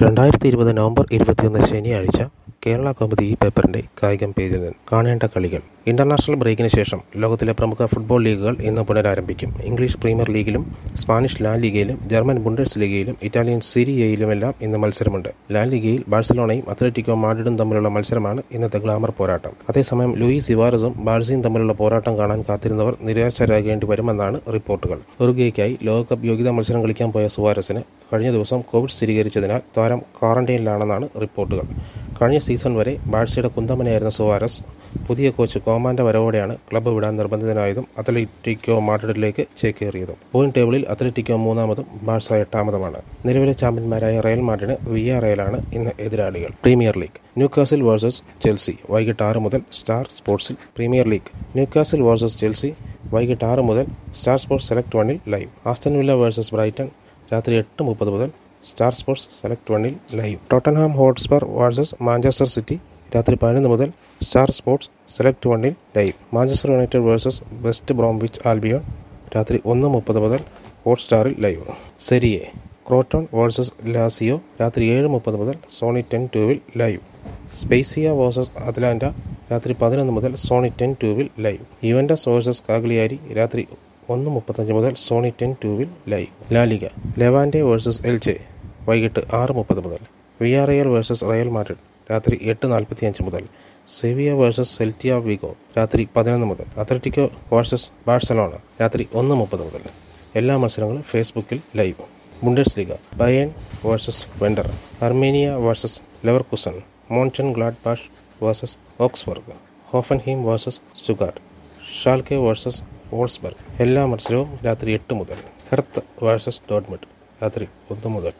രണ്ടായിരത്തി ഇരുപത് നവംബർ ഇരുപത്തിയൊന്ന് ശനിയാഴ്ച കേരള കൗമുദി ഈ പേപ്പറിന്റെ കായികം പേജിൽ നിന്ന് കാണേണ്ട കളികൾ ഇന്റർനാഷണൽ ബ്രേക്കിന് ശേഷം ലോകത്തിലെ പ്രമുഖ ഫുട്ബോൾ ലീഗുകൾ ഇന്ന് പുനരാരംഭിക്കും English premier ലീഗിലും Spanish La ലീഗയിലും German ബുണ്ടസ് ലീഗയിലും ഇറ്റാലിയൻ സിരിയയിലുമെല്ലാം ഇന്ന് മത്സരമുണ്ട് ലാ ലീഗയിൽ ബാഴ്സലോണയും അത്ലറ്റിക്കോ മാഡ്രിഡും തമ്മിലുള്ള മത്സരമാണ് ഇന്നത്തെ ഗ്ലാമർ പോരാട്ടം അതേസമയം ലൂയിസ് സിവാറസും ബാഴ്സയും തമ്മിലുള്ള പോരാട്ടം കാണാൻ കാത്തിരുന്നവർ നിരാശരാകേണ്ടി വരുമെന്നാണ് റിപ്പോർട്ടുകൾ ഉറുഗ്വേക്കായി ലോകകപ്പ് യോഗ്യതാ മത്സരം കളിക്കാൻ പോയ സുവാരസിന് കഴിഞ്ഞ ദിവസം കോവിഡ് സ്ഥിരീകരിച്ചതിനാൽ താരം ക്വാറന്റൈനിലാണെന്നാണ് റിപ്പോർട്ടുകൾ കഴിഞ്ഞ സീസൺ വരെ ബാഴ്സയുടെ കുന്തമനായിരുന്ന സുവാരസ് പുതിയ കോച്ച് കോമാന്റെ വരവോടെയാണ് ക്ലബ്ബ് വിടാൻ നിർബന്ധിതനായതും അത്ലറ്റിക്കോ മാഡ്രിഡിലേക്ക് ചേക്കേറിയതും പോയിന്റ് ടേബിളിൽ അത്ലറ്റിക്കോ മൂന്നാമതും ബാഴ്സ എട്ടാമതുമാണ് നിലവിലെ ചാമ്പ്യന്മാരായ റയൽ മാഡ്രിഡിന് വിയ റയലാണ് ഇന്ന് എതിരാളികൾ premier league Newcastle versus Chelsea വൈകിട്ട് ആറ് മുതൽ സ്റ്റാർ സ്പോർട്സിൽ premier league Newcastle versus Chelsea വൈകിട്ട് ആറ് മുതൽ സ്റ്റാർ സ്പോർട്സ് സെലക്ട് വണ്ണിൽ live Aston Villa versus Brighton രാത്രി എട്ട് മുപ്പത് മുതൽ സ്റ്റാർ സ്പോർട്സ് സെലക്ട് വണ്ണിൽ live Tottenham Hotspur versus Manchester City രാത്രി പതിനൊന്ന് മുതൽ സ്റ്റാർ സ്പോർട്സ് സെലക്ട് വണ്ണിൽ live Manchester United versus West Bromwich Albion രാത്രി ഒന്ന് മുപ്പത് മുതൽ ഹോട്ട്സ്റ്റാറിൽ live Serie Crotone versus Lazio രാത്രി ഏഴ് മുപ്പത് മുതൽ സോണി ടെൻ ടൂവിൽ ലൈവ് സ്പെയ്സിയ വേഴ്സസ് അത്ലാന്റ രാത്രി പതിനൊന്ന് മുതൽ സോണി ടെൻ ടൂവിൽ ലൈവ് യുവൻഡസ് വേഴ്സസ് കാഗ്ലിയാരി രാത്രി ഒന്ന് മുപ്പത്തഞ്ച് മുതൽ സോണി ടെൻ ടൂവിൽ live La Liga Levante versus Elche വൈകിട്ട് ആറ് മുപ്പത് മുതൽ V R L versus Real Madrid രാത്രി എട്ട് നാൽപ്പത്തി അഞ്ച് മുതൽ സെവിയ വേഴ്സസ് സെൽറ്റിയ വിഗോ രാത്രി പതിനൊന്ന് മുതൽ അത്ലറ്റിക്കോ വേഴ്സസ് ബാഴ്സലോണ രാത്രി ഒന്ന് മുപ്പത് മുതൽ എല്ലാ മത്സരങ്ങളും ഫേസ്ബുക്കിൽ live Bundesliga Bayern versus Werder Arminia versus Leverkusen Monchengladbach versus Augsburg Hoffenheim versus Stuttgart Schalke versus Wolfsburg എല്ലാ മത്സരവും രാത്രി എട്ട് മുതൽ ഹെർത്ത് വേഴ്സസ് ഡോട്ട്മുട്ട് രാത്രി ഒന്ന് മുതൽ